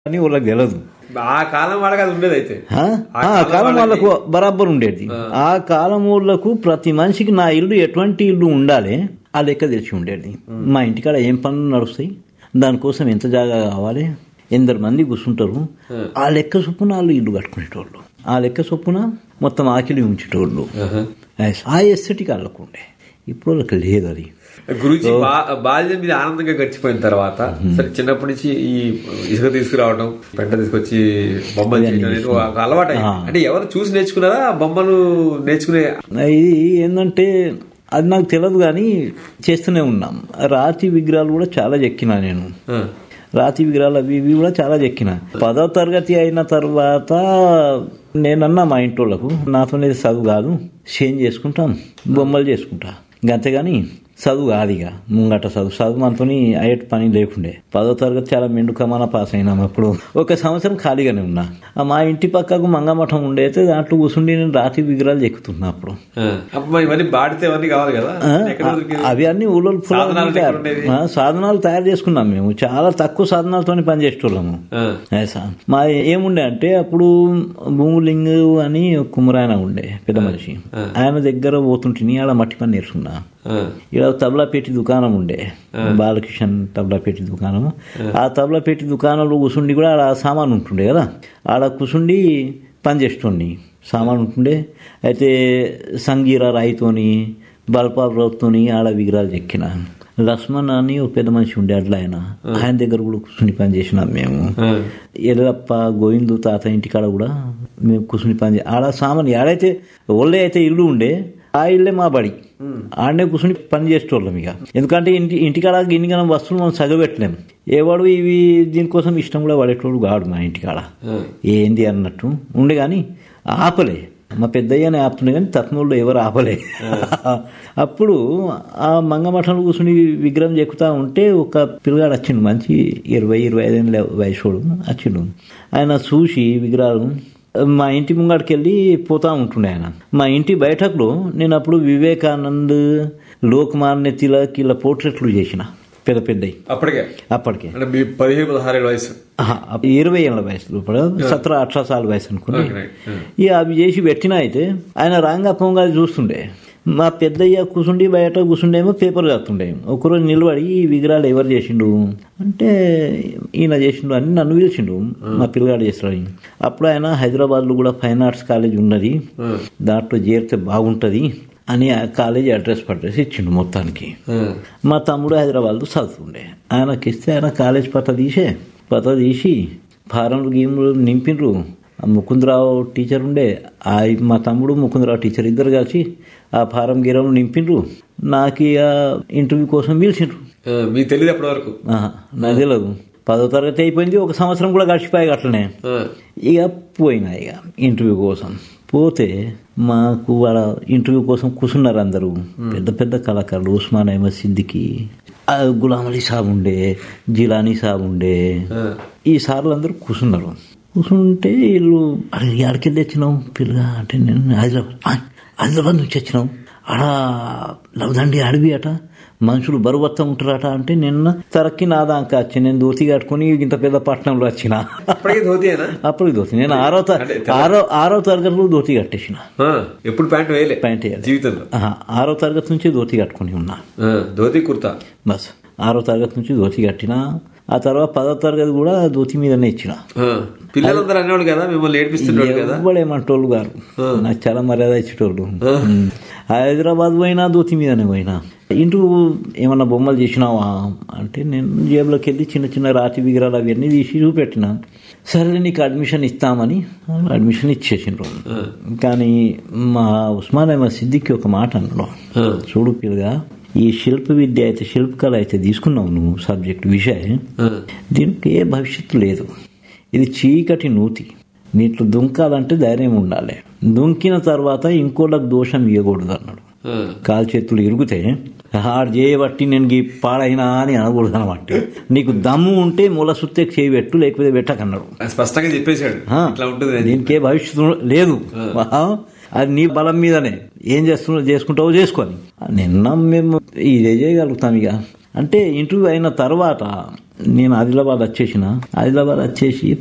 అని వాళ్ళకి తెలియదు ఆ కాలం వాళ్ళకి అది ఉండేది అయితే ఆ? ఆ కాలం వాళ్ళకు బరాబర్ ఉండేది ఆ కాలం వాళ్ళకు ప్రతి మనిషికి నా ఇల్లు ఎటువంటి ఇల్లు ఉండాలి ఆ లెక్క తెలిసి ఉండేది మా ఇంటికాడ ఏం పనులు నడుస్తాయి దానికోసం ఎంత జాగా కావాలి ఎందరు మంది కూర్చుంటారు ఆ లెక్క చొప్పున వాళ్ళు ఇల్లు కట్టుకునేటోళ్ళు ఆ లెక్క చొప్పున మొత్తం ఆకిలి ఉంచేటోళ్ళు ఆ ఎస్థెటిక్ వాళ్ళకు ఉండే ఇప్పుడు వాళ్ళకి లేదు అది గురుజీ బా- బాల్యం మీద ఆనందంగా గడిచిపోయిన తర్వాత సరే చిన్నప్పటి నుంచి ఈ ఇసుక తీసుకురావడం పెంట తీసుకొచ్చి బొమ్మలు చేయడం అనేది ఒక అలవాటు అయింది. అంటే ఎవరు చూసి నేర్చుకున్నారా ఆ బొమ్మలు నేర్చుకునే ఇది ఏంటంటే అది నాకు తెలియదు కానీ చేస్తూనే ఉన్నాం రాతి విగ్రహాలు కూడా చాలా చెక్కినా నేను ఆ, రాతి విగ్రహాలు అవి ఇవి కూడా చాలా చెక్కిన పదో తరగతి అయిన తర్వాత నేనన్నా మా ఇంటోళ్ళకు నాతోనే చదువు కాదు చేంజ్ చేసుకుంటాం బొమ్మలు చేసుకుంటా ఇంక అంతేగాని చదువు కాదు ఇక ముంగట చదువు చదువు మనతో అయ్యేటి పని లేకుండే పదో తరగతి చాలా మెండుకమాన పాస్ అయినాం అప్పుడు ఒక సంవత్సరం ఖాళీగానే ఉన్నా ఆ మా ఇంటి పక్కకు మంగమఠం ఉండే అయితే దాంట్లో కూర్చుండి నేను రాతి విగ్రహాలు చెక్కుతున్నా అప్పుడు ఆ. అప్పుడు మరి ఇవన్నీ బాడితే అవన్నీ కావాలి కదా ఆ, ఎక్కడ దొరికేది? అవి అన్ని ఊళ్ళో సాధనాలు ఎక్కడ ఉండేవి? సాధనాలు తయారు చేసుకున్నాం మేము చాలా తక్కువ సాధనాలతో పనిచేసేటోళ్ళము ఆ, ఐసా. మా ఏముండే అంటే అప్పుడు భూములింగ్ అని ఒక కుమ్మరాయన ఉండే పెద్ద మనిషి ఆయన దగ్గర పోతుంటిని ఆడ మట్టి పని నేర్చుకున్నా ఆ, ఇక్కడ తబలాపేటి దుకాణం ఉండే బాలకిషన్ తబలాపేటి దుకాణం ఆ తబలాపేటి దుకాణంలో కూర్చుండి కూడా ఆడ సామాన్ ఉంటుండే కదా ఆడ కూర్చుండి పని చేస్తుండి సామాన్ ఉంటుండే అయితే సంగీర రాయితోని బల్పాబ్రతోని ఆడ విగ్రహాలు చెక్కిన లక్ష్మణ్ అని ఒక పెద్ద మనిషి ఉండే అట్లా ఆయన ఆయన దగ్గర కూడా కూర్చుని పని చేసినాం మేము ఆ, ఎల్లప్ప గోవిందు తాత ఇంటికాడ కూడా మేము కూర్చుని పని చే- ఆడ సామాన్ ఏడైతే ఒళ్ళే అయితే ఇల్లు ఉండే ఆ ఇల్లే మా బడి ఆడనే కూర్చుని పని చేసేటోళ్ళం ఇక ఎందుకంటే ఇంటి ఇంటికాడ గిన్నెగనం వస్తువులు మనం సగబెట్టలేం ఏవాడు ఇవి దీనికోసం ఇష్టం కూడా పడేటోడు కాడు మా ఇంటికాడ ఏంది అన్నట్టు ఉండే కానీ ఆపలే మా పెద్దయ్యనే ఆపుతుండే కానీ తత్మూళ్ళు ఎవరు ఆపలే అప్పుడు ఆ మంగమఠంలో కూర్చుని విగ్రహం చెక్కుతా ఉంటే ఒక పిల్లగాడు వచ్చిండు మంచి ఇరవై ఇరవై ఐదేళ్ళ వయసోడు వచ్చిండు ఆయన చూసి విగ్రహాలు మా ఇంటి ముంగడికి వెళ్ళి పోతా ఉంటుండే ఆయన మా ఇంటి బయటకులో నేను అప్పుడు వివేకానంద్ లోక్మాన్య తిలక్ ఇలా పోర్ట్రేట్లు చేసిన పెద్ద పెద్దవి అప్పటికే అప్పటికే అంటే మీ పదిహేను పదహారు ఏళ్ళ వయసు ఆహా, అప్పుడు ఇరవై ఏళ్ళ వయసు లోపల సత్ర అఠరా సార్ల వయసు అనుకుని Okay, right. Hmm. ఇక అవి చేసి పెట్టినా అయితే ఆయన రాంగా పొంగా చూస్తుండే మా పెద్దయ్య కూర్చుండి బయట కూర్చుండేమో పేపర్ చదువుతుండే ఒకరోజు నిలబడి ఈ విగ్రహాలు ఎవరు చేసిండు అంటే ఈయన చేసిండు అని నన్ను పిలిచిండు మా పిల్లగాడు చేస్తాడు అప్పుడు ఆయన హైదరాబాద్లో కూడా ఫైన్ ఆర్ట్స్ కాలేజ్ ఉన్నది దాంట్లో చేరితే బాగుంటుంది అని ఆ కాలేజీ అడ్రస్ పడ్రస్ ఇచ్చిండు మొత్తానికి ఆ, మా తమ్ముడు హైదరాబాద్లో చదువుతుండే ఆయనకి ఇస్తే ఆయన కాలేజ్ పత తీసే పత తీసి ఫారంలు గీములు నింపిండ్రు ఆ ముకుందరావు టీచర్ ఉండే ఆ మా తమ్ముడు ముకుందరావు టీచర్ ఇద్దరు కలిసి ఆ ఫారం గీరంలు నింపిండ్రు నాకు ఇక ఇంటర్వ్యూ కోసం పిలిచిండ్రు ఆ, మీకు తెలియదు అప్పటి వరకు ఆహా, నాకు తెలియదు పదో తరగతి అయిపోయింది ఒక సంవత్సరం కూడా గడిచిపోయాయి అట్లనే ఆ, ఇక పోయినా ఇక ఇంటర్వ్యూ కోసం పోతే మాకు వాళ్ళ ఇంటర్వ్యూ కోసం కూర్చున్నారు అందరూ పెద్ద పెద్ద కళాకారులు ఉస్మాన్ అహ్మద్ సిద్దికి ఆ గులాం అలీ సాబ్ ఉండే జిలానీ సాబ్ ఉండే ఆ. ఈ సార్లు అందరూ కూర్చున్నారు కూర్చుంటే వీళ్ళు అరే ఎక్కడికి తెచ్చినావు పిల్లగా అంటే నేను హైదరాబాద్ "ఆ, హైదరాబాద్ నుంచి వచ్చినాం ఆడ లవదండి అడవి అట మనుషులు బరువత్తం ఉంటారట అంటే నిన్న తరక్కి నా దాకా వచ్చి నేను దోతి కట్టుకుని ఇంత పెద్ద పట్టణంలో వచ్చిన అప్పటికే ధోతియేనా అప్పుడు దోతి నేను ఆరో త- అంటే ఆరో ఆరో తరగతిలో ధోతి కట్టేసిన ఆ, ఎప్పుడు ప్యాంట్ వేయలే ప్యాంట్ వేయలే. జీవితంలో ఆహా, ఆరో తరగతి నుంచి ధోతి కట్టుకుని ఉన్నా ఆ, ధోతి కుర్తా బస్ ఆరో తరగతి నుంచి ధోతి కట్టిన ఆ తర్వాత పదో తరగతి కూడా ధోతి మీదనే ఇచ్చిన ఆ, పిల్లలందరూ అనేవాళ్ళు కదా మిమ్మల్ని ఏడిపిస్తుంటాడు కదా ఎవరు ఏమంటోళ్ళు గారు నాకు చాలా మర్యాద ఇచ్చేటోళ్ళు ఉమ్. హైదరాబాద్ పోయినా దూతి మీదనే పోయినా ఇంటూ ఏమన్నా బొమ్మలు చేసినావా అంటే నేను జేబులోకి వెళ్ళి చిన్న చిన్న రాతి విగ్రహాలు అవన్నీ తీసి చూపెట్టిన సరే నీకు అడ్మిషన్ ఇస్తామని అడ్మిషన్ ఇచ్చేసిండ్రు కానీ మా ఉస్మాన్ అహ్మద్ సిద్దికి ఒక మాట అన్నాడు ఆ, చూడు పిల్లగా ఈ శిల్ప విద్య అయితే శిల్పకళ అయితే తీసుకున్నావు నువ్వు సబ్జెక్ట్ విషయం ఆ, దీనికి ఏ భవిష్యత్తు లేదు ఇది చీకటి నూతి నీట్లో దుంకాలంటే ధైర్యం ఉండాలి దుంకిన తర్వాత ఇంకోళ్ళకి దోషం ఇవ్వకూడదు అన్నాడు ఆ, కాలు చేతులు ఇరిగితే ఆడు చేయబట్టి నేను గీ పాడైనా అని అనకూడదు అనమాట నీకు దమ్ము ఉంటే మూల సుత్తే చేయబెట్టు లేకపోతే పెట్టకన్నాడు స్పష్టంగా చెప్పేశాడు ఆ, ఇట్లా ఉంటుంది అని. దీనికి ఏ భవిష్యత్తు లేదు ఆ, అది నీ బలం మీదనే ఏం చేస్తున్నావు చేసుకుంటావో చేసుకొని నిన్న మేము ఇదే చేయగలుగుతాం ఇక అంటే ఇంటర్వ్యూ అయిన తర్వాత నేను ఆదిలాబాద్ వచ్చేసిన ఆదిలాబాద్ వచ్చేసి